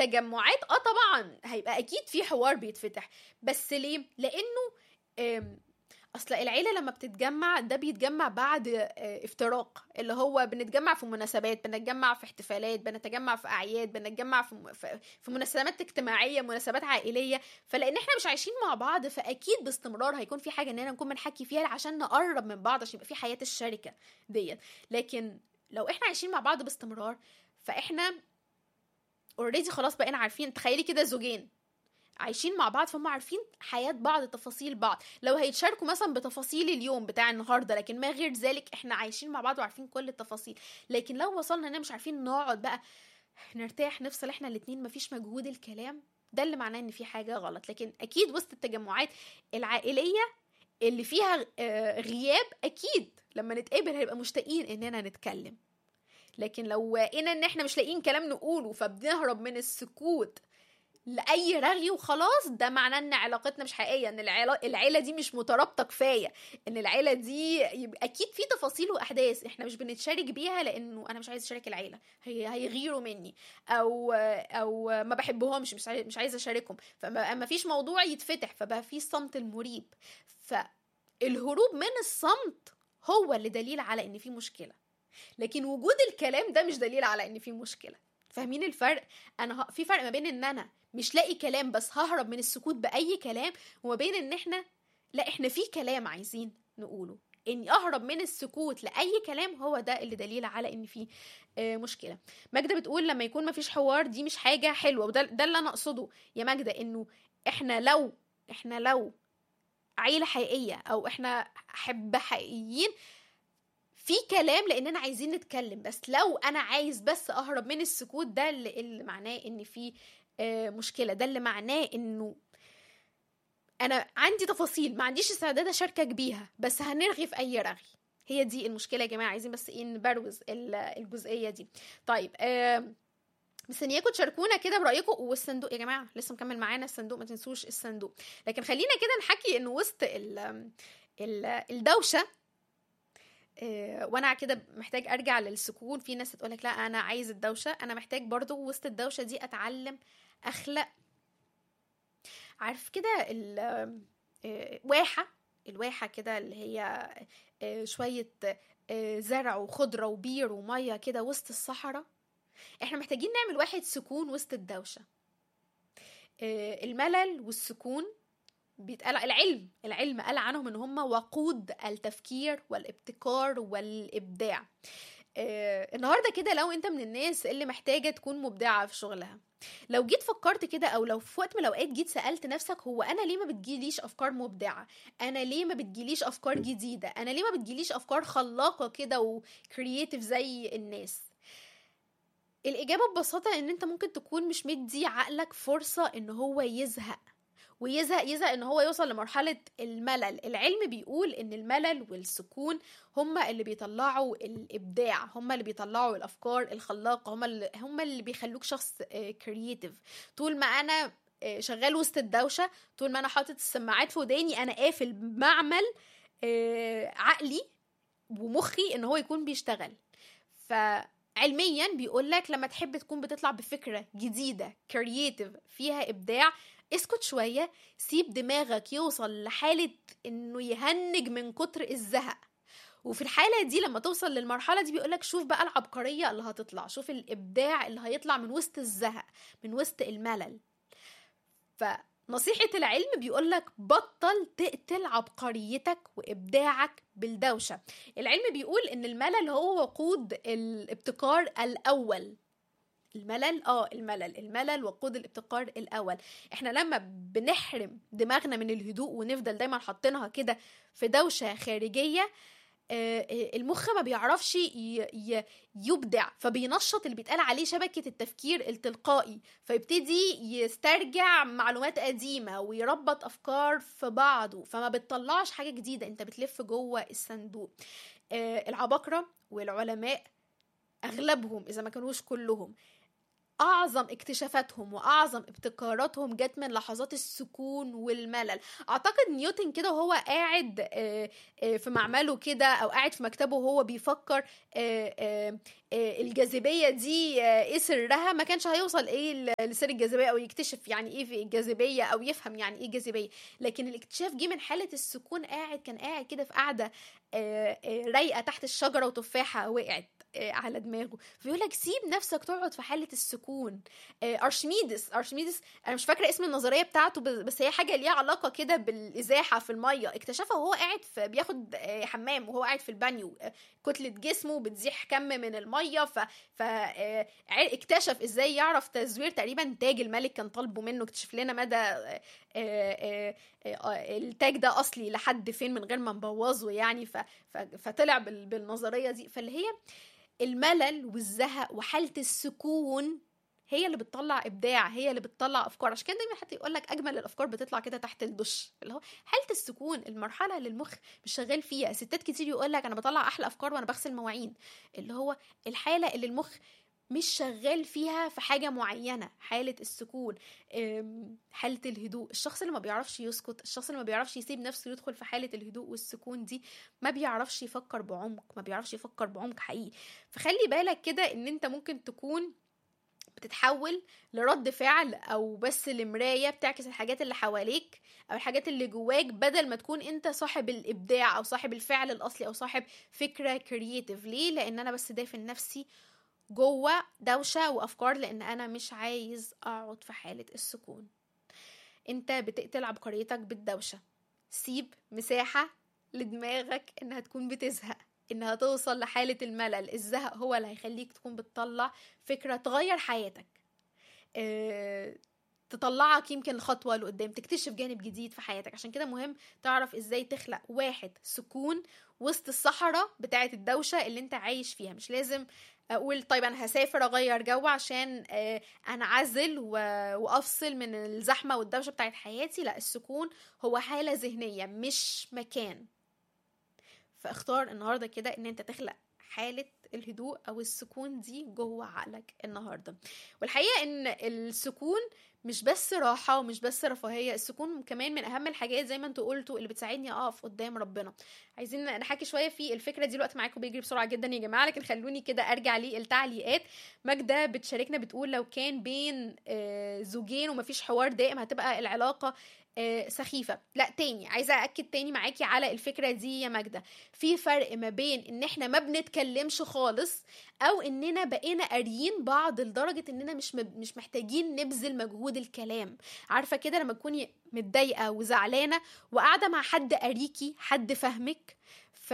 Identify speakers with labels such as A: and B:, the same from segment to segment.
A: التجمعات اه طبعا هيبقى اكيد في حوار بيتفتح بس ليه لانه آم، اصل العيله لما بتتجمع ده بيتجمع بعد آه، افتراق اللي هو بنتجمع في مناسبات بنتجمع في احتفالات بنتجمع في اعياد بنتجمع في في- في مناسبات اجتماعيه مناسبات عائليه فلان احنا مش عايشين مع بعض فاكيد باستمرار هيكون في حاجه اننا نكون بنحكي فيها عشان نقرب من بعض عشان يبقى في حياه الشركه ديت لكن لو احنا عايشين مع بعض باستمرار فاحنا اوريدي خلاص بقينا عارفين تخيلي كده زوجين عايشين مع بعض فهم عارفين حياة بعض تفاصيل بعض لو هيتشاركوا مثلا بتفاصيل اليوم بتاع النهارده لكن ما غير ذلك احنا عايشين مع بعض وعارفين كل التفاصيل لكن لو وصلنا اننا مش عارفين نقعد بقى نرتاح نفصل احنا الاتنين مفيش مجهود الكلام ده اللي معناه ان في حاجة غلط لكن اكيد وسط التجمعات العائلية اللي فيها آه، غياب اكيد لما نتقابل هنبقى مشتاقين اننا نتكلم لكن لو لقينا ان احنا مش لاقيين كلام نقوله فبنهرب من السكوت لاي رغي وخلاص ده معناه ان علاقتنا مش حقيقيه ان العيله العيله دي مش مترابطه كفايه ان العيله دي يبقى اكيد في تفاصيل واحداث احنا مش بنتشارك بيها لانه انا مش عايز اشارك العيله هي هيغيروا مني او او ما بحبهمش مش عايز مش عايزه اشاركهم فما فيش موضوع يتفتح فبقى في الصمت المريب فالهروب من الصمت هو اللي دليل على ان في مشكله لكن وجود الكلام ده مش دليل على ان في مشكله فاهمين الفرق انا ه... في فرق ما بين ان انا مش لاقي كلام بس ههرب من السكوت باي كلام وما بين ان احنا لا احنا في كلام عايزين نقوله اني اهرب من السكوت لاي كلام هو ده اللي دليل على ان في آه، مشكله ماجده بتقول لما يكون مفيش حوار دي مش حاجه حلوه وده ده اللي انا اقصده يا ماجده انه احنا لو احنا لو عيله حقيقيه او احنا حب حقيقيين في كلام لاننا عايزين نتكلم بس لو انا عايز بس اهرب من السكوت ده اللي, اللي معناه ان في آه، مشكله ده اللي معناه انه انا عندي تفاصيل ما عنديش استعداد اشاركك بيها بس هنرغي في اي رغي هي دي المشكله يا جماعه عايزين بس ايه نبروز ال- الجزئيه دي طيب آه مستنياكم تشاركونا كده برايكم والصندوق يا جماعه لسه مكمل معانا الصندوق ما تنسوش الصندوق لكن خلينا كده نحكي انه وسط ال ال الدوشه آه، وانا كده محتاج ارجع للسكون في ناس تقولك لا انا عايز الدوشه انا محتاج برضو وسط الدوشه دي اتعلم اخلق عارف كده ال آه، واحه الواحه كده اللي هي آه، شويه آه، زرع وخضره وبير وميه كده وسط الصحراء احنا محتاجين نعمل واحد سكون وسط الدوشه آه، الملل والسكون بيتقال العلم العلم قال عنهم ان هم وقود التفكير والابتكار والابداع آه النهارده كده لو انت من الناس اللي محتاجه تكون مبدعه في شغلها لو جيت فكرت كده او لو في وقت من الاوقات جيت سالت نفسك هو انا ليه ما بتجيليش افكار مبدعه انا ليه ما بتجيليش افكار جديده انا ليه ما بتجيليش افكار خلاقه كده وكرييتيف زي الناس الاجابه ببساطه ان انت ممكن تكون مش مدي عقلك فرصه ان هو يزهق ويزهق يزهق ان هو يوصل لمرحله الملل العلم بيقول ان الملل والسكون هما اللي بيطلعوا الابداع هما اللي بيطلعوا الافكار الخلاقه هما اللي هما اللي بيخلوك شخص كرييتيف طول ما انا آه، شغال وسط الدوشه طول ما انا حاطط السماعات في وداني انا قافل معمل آه، عقلي ومخي ان هو يكون بيشتغل فعلميا بيقول لك لما تحب تكون بتطلع بفكره جديده كرييتيف فيها ابداع اسكت شويه سيب دماغك يوصل لحاله انه يهنج من كتر الزهق وفي الحالة دي لما توصل للمرحلة دي بيقولك شوف بقى العبقرية اللي هتطلع شوف الإبداع اللي هيطلع من وسط الزهق من وسط الملل فنصيحة العلم بيقولك بطل تقتل عبقريتك وإبداعك بالدوشة العلم بيقول إن الملل هو وقود الابتكار الأول الملل اه الملل الملل وقود الابتكار الاول احنا لما بنحرم دماغنا من الهدوء ونفضل دايما حاطينها كده في دوشه خارجيه آه، آه، المخ ما بيعرفش ي- ي- يبدع فبينشط اللي بيتقال عليه شبكة التفكير التلقائي فيبتدي يسترجع معلومات قديمة ويربط أفكار في بعضه فما بتطلعش حاجة جديدة انت بتلف جوه الصندوق آه، العباقرة والعلماء أغلبهم إذا ما كانوش كلهم اعظم اكتشافاتهم واعظم ابتكاراتهم جت من لحظات السكون والملل اعتقد نيوتن كده وهو قاعد آه، آه، في معمله كده او قاعد في مكتبه وهو بيفكر آه، آه، آه، الجاذبيه دي آه، ايه سرها ما كانش هيوصل ايه ل- لسر الجاذبيه او يكتشف يعني ايه في الجاذبيه او يفهم يعني ايه جاذبيه لكن الاكتشاف جه من حاله السكون قاعد كان قاعد كده في قاعده آه، آه، رايقه تحت الشجره وتفاحه وقعت آه، على دماغه فيقول لك سيب نفسك تقعد في حاله السكون آه، ارشميدس ارشميدس انا مش فاكره اسم النظريه بتاعته بس- بس هي حاجه ليها علاقه كده بالازاحه في الميه اكتشفها وهو قاعد في بياخد آه، حمام وهو قاعد في البانيو آه، كتله جسمه بتزيح كم من الميه ف, ف آه، ع- اكتشف ازاي يعرف تزوير تقريبا تاج الملك كان طالبه منه اكتشف لنا مدى آه، آه، آه، آه، التاج ده اصلي لحد فين من غير ما نبوظه يعني ف... ف... فطلع بال... بالنظريه دي فاللي هي الملل والزهق وحاله السكون هي اللي بتطلع ابداع هي اللي بتطلع افكار عشان كده دايما حتى يقول لك اجمل الافكار بتطلع كده تحت الدش اللي هو حاله السكون المرحله اللي المخ مش شغال فيها ستات كتير يقول لك انا بطلع احلى افكار وانا بغسل مواعين اللي هو الحاله اللي المخ مش شغال فيها في حاجة معينة حالة السكون أم، حالة الهدوء الشخص اللي ما بيعرفش يسكت الشخص اللي ما بيعرفش يسيب نفسه يدخل في حالة الهدوء والسكون دي ما بيعرفش يفكر بعمق ما بيعرفش يفكر بعمق حقيقي فخلي بالك كده ان انت ممكن تكون بتتحول لرد فعل او بس لمرايه بتعكس الحاجات اللي حواليك او الحاجات اللي جواك بدل ما تكون انت صاحب الابداع او صاحب الفعل الاصلي او صاحب فكره كرييتيف ليه لان انا بس دافن نفسي جوه دوشه وافكار لان انا مش عايز اقعد في حاله السكون انت بتقتل عبقريتك بالدوشه سيب مساحه لدماغك انها تكون بتزهق انها توصل لحالة الملل الزهق هو اللي هيخليك تكون بتطلع فكرة تغير حياتك اه تطلعك يمكن خطوة لقدام تكتشف جانب جديد في حياتك عشان كده مهم تعرف ازاي تخلق واحد سكون وسط الصحراء بتاعة الدوشة اللي انت عايش فيها مش لازم اقول طيب انا هسافر اغير جو عشان اه انعزل وافصل من الزحمة والدوشة بتاعة حياتي لا السكون هو حالة ذهنية مش مكان فاختار النهارده كده ان انت تخلق حالة الهدوء او السكون دي جوه عقلك النهارده والحقيقة ان السكون مش بس راحة ومش بس رفاهية السكون كمان من اهم الحاجات زي ما انتوا قلتوا اللي بتساعدني اقف قدام ربنا عايزين نحكي شوية في الفكرة دي الوقت معاكم بيجري بسرعة جدا يا جماعة لكن خلوني كده ارجع للتعليقات ماجدة بتشاركنا بتقول لو كان بين زوجين ومفيش حوار دائم هتبقى العلاقة سخيفه لا تاني عايزه ااكد تاني معاكي على الفكره دي يا ماجده في فرق ما بين ان احنا ما بنتكلمش خالص او اننا بقينا قاريين بعض لدرجه اننا مش مب... مش محتاجين نبذل مجهود الكلام عارفه كده لما تكوني متضايقه وزعلانه وقاعده مع حد قاريكي حد فاهمك ف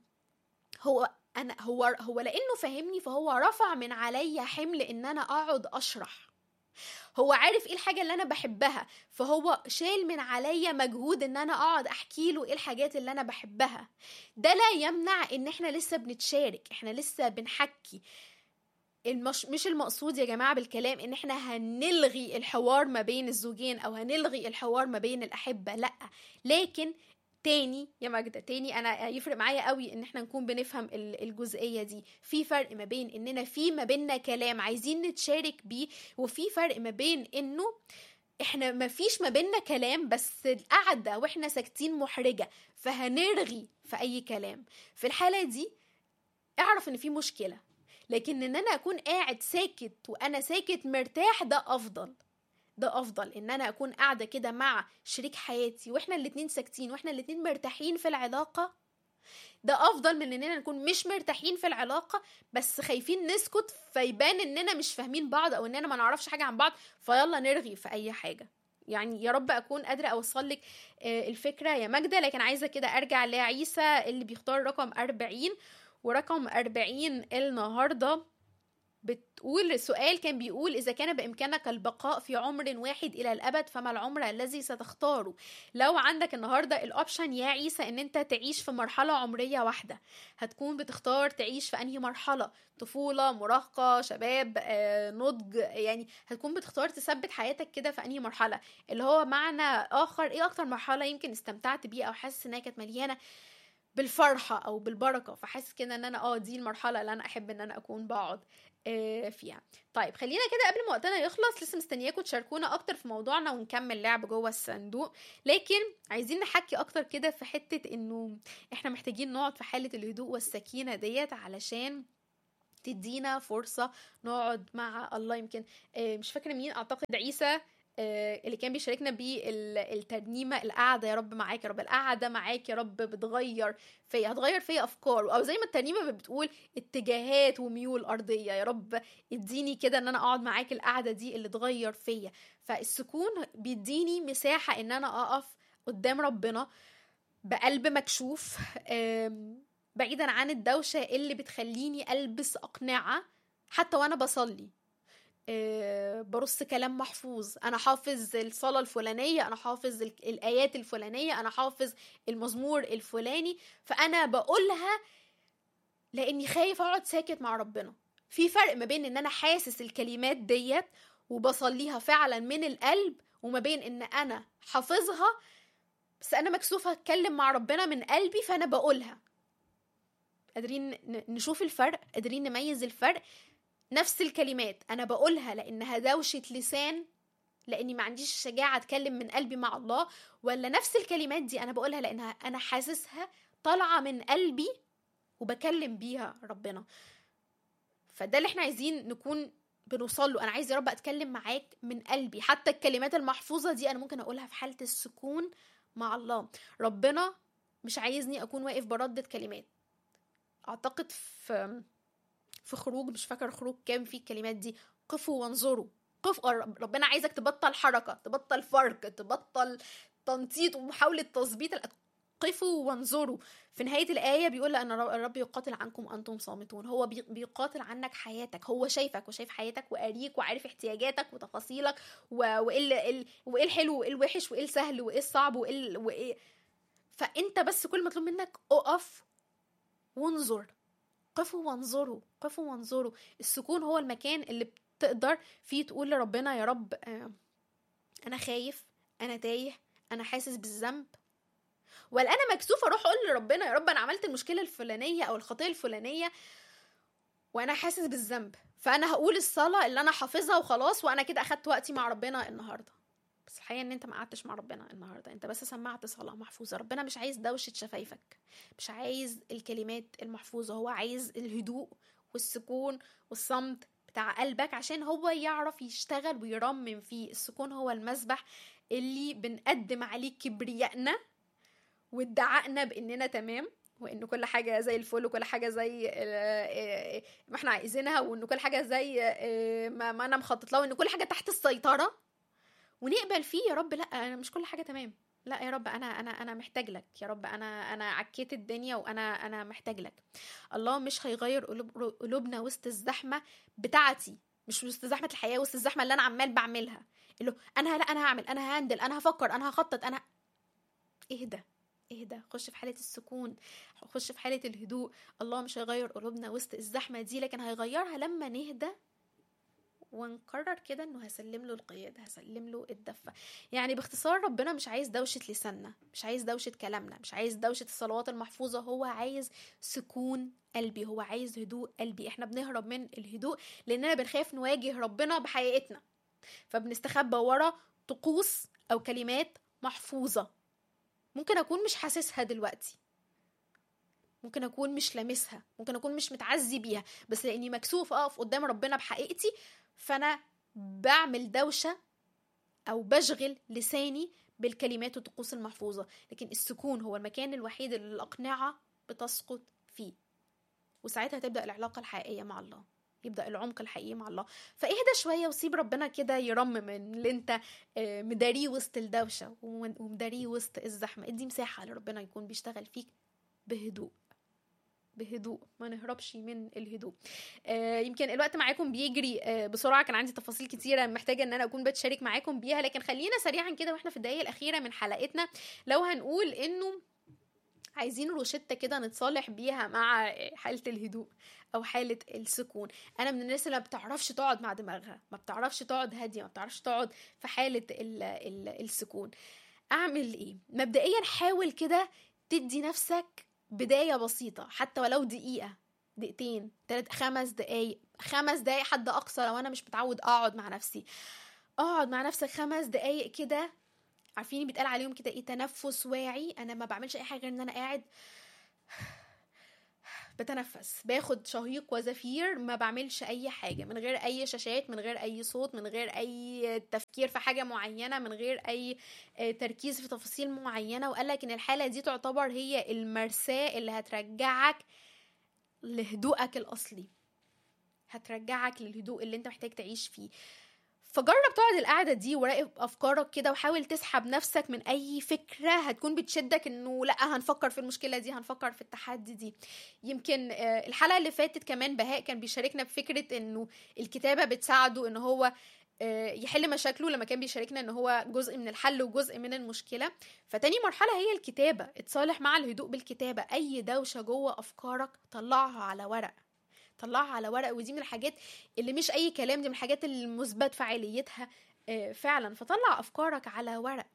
A: هو انا هو هو لانه فاهمني فهو رفع من عليا حمل ان انا اقعد اشرح هو عارف ايه الحاجه اللي انا بحبها فهو شال من عليا مجهود ان انا اقعد احكي له ايه الحاجات اللي انا بحبها ده لا يمنع ان احنا لسه بنتشارك احنا لسه بنحكي المش... مش المقصود يا جماعه بالكلام ان احنا هنلغي الحوار ما بين الزوجين او هنلغي الحوار ما بين الاحبه لا لكن تاني يا ماجدة تاني انا يفرق معايا قوي ان احنا نكون بنفهم الجزئيه دي في فرق ما بين اننا في ما بيننا كلام عايزين نتشارك بيه وفي فرق ما بين انه احنا ما فيش ما بيننا كلام بس القعده واحنا ساكتين محرجه فهنرغي في اي كلام في الحاله دي اعرف ان في مشكله لكن ان انا اكون قاعد ساكت وانا ساكت مرتاح ده افضل ده افضل ان انا اكون قاعده كده مع شريك حياتي واحنا الاتنين ساكتين واحنا الاتنين مرتاحين في العلاقه ده افضل من اننا نكون مش مرتاحين في العلاقه بس خايفين نسكت فيبان اننا مش فاهمين بعض او اننا ما نعرفش حاجه عن بعض فيلا نرغي في اي حاجه يعني يا رب اكون قادره اوصل لك الفكره يا ماجده لكن عايزه كده ارجع لعيسى اللي بيختار رقم 40 ورقم 40 النهارده بتقول السؤال كان بيقول إذا كان بإمكانك البقاء في عمر واحد إلى الأبد فما العمر الذي ستختاره لو عندك النهاردة الأوبشن يا عيسى إن أنت تعيش في مرحلة عمرية واحدة هتكون بتختار تعيش في أنهي مرحلة طفولة مراهقة شباب آه، نضج يعني هتكون بتختار تثبت حياتك كده في أنهي مرحلة اللي هو معنى آخر إيه أكتر مرحلة يمكن استمتعت بيه أو حاسس إنها كانت مليانة بالفرحه او بالبركه فحاسس كده ان انا اه دي المرحله اللي انا احب ان انا اكون بقعد آه، فيها طيب خلينا كده قبل ما وقتنا يخلص لسه مستنياكم تشاركونا اكتر في موضوعنا ونكمل لعب جوه الصندوق لكن عايزين نحكي اكتر كده في حته انه احنا محتاجين نقعد في حاله الهدوء والسكينه ديت علشان تدينا فرصه نقعد مع الله يمكن آه، مش فاكره مين اعتقد عيسى آه، اللي كان بيشاركنا بالترنيمه القعده يا رب معاك يا رب القعده معاك يا رب بتغير فيا هتغير فيا افكار او زي ما الترنيمه بتقول اتجاهات وميول ارضيه يا رب اديني كده ان انا اقعد معاك القعده دي اللي تغير فيا فالسكون بيديني مساحه ان انا اقف قدام ربنا بقلب مكشوف آم، بعيدا عن الدوشه اللي بتخليني البس اقنعه حتى وانا بصلي آه، برص كلام محفوظ انا حافظ الصلاه الفلانيه انا حافظ ال- الايات الفلانيه انا حافظ المزمور الفلاني فانا بقولها لاني خايف اقعد ساكت مع ربنا في فرق ما بين ان انا حاسس الكلمات ديت وبصليها فعلا من القلب وما بين ان انا حافظها بس انا مكسوفه اتكلم مع ربنا من قلبي فانا بقولها قادرين ن- نشوف الفرق قادرين نميز الفرق نفس الكلمات انا بقولها لانها دوشه لسان لاني ما عنديش الشجاعه اتكلم من قلبي مع الله ولا نفس الكلمات دي انا بقولها لانها انا حاسسها طالعه من قلبي وبكلم بيها ربنا فده اللي احنا عايزين نكون بنوصل له انا عايز يا رب اتكلم معاك من قلبي حتى الكلمات المحفوظه دي انا ممكن اقولها في حاله السكون مع الله ربنا مش عايزني اكون واقف بردد كلمات اعتقد في في خروج مش فاكر خروج كام فيه الكلمات دي قفوا وانظروا قف ربنا عايزك تبطل حركه تبطل فرق تبطل تنطيط ومحاوله تظبيط الأ- قفوا وانظروا في نهايه الايه بيقول لان الرب يقاتل عنكم انتم صامتون هو بي- بيقاتل عنك حياتك هو شايفك وشايف حياتك وقاريك وعارف احتياجاتك وتفاصيلك و- وايه ال- ال- وايه الحلو وايه الوحش وايه السهل وايه الصعب وايه ال- وايه فانت بس كل مطلوب منك اقف وانظر قفوا وانظروا قفوا وانظروا السكون هو المكان اللي بتقدر فيه تقول لربنا يا رب آه، انا خايف انا تايه انا حاسس بالذنب ولا انا مكسوفه اروح اقول لربنا يا رب انا عملت المشكله الفلانيه او الخطيه الفلانيه وانا حاسس بالذنب فانا هقول الصلاه اللي انا حافظها وخلاص وانا كده اخدت وقتي مع ربنا النهارده بس الحقيقه ان انت ما قعدتش مع ربنا النهارده انت بس سمعت صلاه محفوظه ربنا مش عايز دوشه شفايفك مش عايز الكلمات المحفوظه هو عايز الهدوء والسكون والصمت بتاع قلبك عشان هو يعرف يشتغل ويرمم فيه السكون هو المسبح اللي بنقدم عليه كبريائنا وادعائنا باننا تمام وان كل حاجه زي الفل وكل حاجه زي آه، آه، ما احنا عايزينها وان كل حاجه زي آه، ما ما انا مخطط لها وان كل حاجه تحت السيطره ونقبل فيه يا رب لا انا مش كل حاجه تمام لا يا رب انا انا انا محتاج لك يا رب انا انا عكيت الدنيا وانا انا محتاج لك الله مش هيغير قلوب قلوبنا وسط الزحمه بتاعتي مش وسط زحمه الحياه وسط الزحمه اللي انا عمال بعملها اللي هو انا لا انا هعمل انا هندل انا هفكر انا هخطط انا اهدى اهدى خش في حالة السكون خش في حالة الهدوء الله مش هيغير قلوبنا وسط الزحمة دي لكن هيغيرها لما نهدى ونقرر كده انه هسلم له القيادة هسلم له الدفة يعني باختصار ربنا مش عايز دوشة لساننا مش عايز دوشة كلامنا مش عايز دوشة الصلوات المحفوظة هو عايز سكون قلبي هو عايز هدوء قلبي احنا بنهرب من الهدوء لاننا بنخاف نواجه ربنا بحقيقتنا فبنستخبى ورا طقوس او كلمات محفوظة ممكن اكون مش حاسسها دلوقتي ممكن اكون مش لامسها ممكن اكون مش متعزي بيها بس لاني مكسوف اقف قدام ربنا بحقيقتي فانا بعمل دوشه او بشغل لساني بالكلمات والطقوس المحفوظه لكن السكون هو المكان الوحيد اللي الاقنعه بتسقط فيه وساعتها تبدا العلاقه الحقيقيه مع الله يبدا العمق الحقيقي مع الله فاهدى شويه وسيب ربنا كده يرمم اللي انت آه، مداريه وسط الدوشه ومداريه وسط الزحمه ادي مساحه لربنا يكون بيشتغل فيك بهدوء بهدوء ما نهربش من الهدوء آه يمكن الوقت معاكم بيجري آه بسرعه كان عندي تفاصيل كتيره محتاجه ان انا اكون بتشارك معاكم بيها لكن خلينا سريعا كده واحنا في الدقايق الاخيره من حلقتنا لو هنقول انه عايزين روشتة كده نتصالح بيها مع حالة الهدوء أو حالة السكون أنا من الناس اللي ما بتعرفش تقعد مع دماغها ما بتعرفش تقعد هادية ما بتعرفش تقعد في حالة ال ال السكون أعمل إيه؟ مبدئيا حاول كده تدي نفسك بداية بسيطة حتى ولو دقيقة دقيقتين تلات خمس دقايق خمس دقايق حد أقصى لو أنا مش متعود أقعد مع نفسي اقعد مع نفسك خمس دقايق كده عارفين بيتقال عليهم كده ايه تنفس واعي انا ما بعملش اي حاجه غير ان انا قاعد بتنفس باخد شهيق وزفير ما بعملش اي حاجه من غير اي شاشات من غير اي صوت من غير اي تفكير في حاجه معينه من غير اي تركيز في تفاصيل معينه وقال لك ان الحاله دي تعتبر هي المرساه اللي هترجعك لهدوءك الاصلي هترجعك للهدوء اللي انت محتاج تعيش فيه فجرب تقعد القعده دي وراقب افكارك كده وحاول تسحب نفسك من اي فكره هتكون بتشدك انه لا هنفكر في المشكله دي هنفكر في التحدي دي يمكن الحلقه اللي فاتت كمان بهاء كان بيشاركنا بفكره انه الكتابه بتساعده ان هو يحل مشاكله لما كان بيشاركنا ان هو جزء من الحل وجزء من المشكله فتاني مرحله هي الكتابه اتصالح مع الهدوء بالكتابه اي دوشه جوه افكارك طلعها على ورق طلعها على ورق ودي من الحاجات اللي مش اي كلام دي من الحاجات اللي مثبت فعاليتها فعلا فطلع افكارك على ورق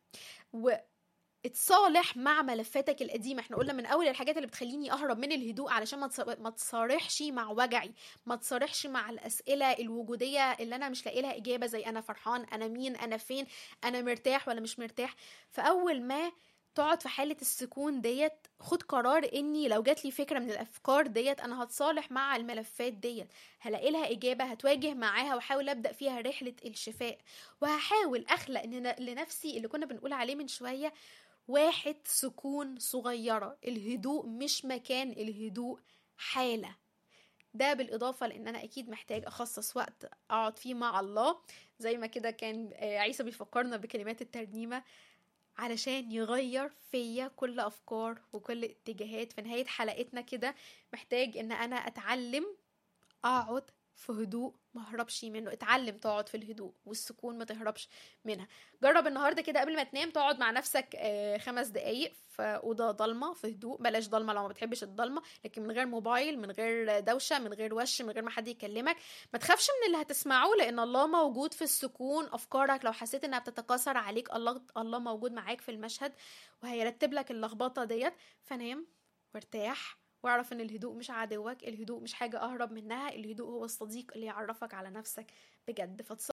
A: واتصالح مع ملفاتك القديمه احنا قلنا من اول الحاجات اللي بتخليني اهرب من الهدوء علشان ما تصارحش مع وجعي ما تصارحش مع الاسئله الوجوديه اللي انا مش لاقي لها اجابه زي انا فرحان انا مين انا فين انا مرتاح ولا مش مرتاح فاول ما تقعد في حالة السكون ديت خد قرار اني لو جات لي فكرة من الافكار ديت انا هتصالح مع الملفات ديت هلاقي لها اجابة هتواجه معاها واحاول ابدأ فيها رحلة الشفاء وهحاول اخلق لنفسي اللي كنا بنقول عليه من شوية واحد سكون صغيرة الهدوء مش مكان الهدوء حالة ده بالإضافة لأن أنا أكيد محتاج أخصص وقت أقعد فيه مع الله زي ما كده كان عيسى بيفكرنا بكلمات الترنيمة علشان يغير فيا كل افكار وكل اتجاهات في نهايه حلقتنا كده محتاج ان انا اتعلم اقعد في هدوء ما اهربش منه اتعلم تقعد في الهدوء والسكون ما تهربش منها جرب النهارده كده قبل ما تنام تقعد مع نفسك خمس دقايق في اوضه ضلمه في هدوء بلاش ضلمه لو ما بتحبش الضلمه لكن من غير موبايل من غير دوشه من غير وش من غير ما حد يكلمك ما تخافش من اللي هتسمعه لان الله موجود في السكون افكارك لو حسيت انها بتتكاثر عليك الله الله موجود معاك في المشهد وهيرتب لك اللخبطه ديت فنام وارتاح واعرف ان الهدوء مش عدوك الهدوء مش حاجة اهرب منها الهدوء هو الصديق اللي يعرفك على نفسك بجد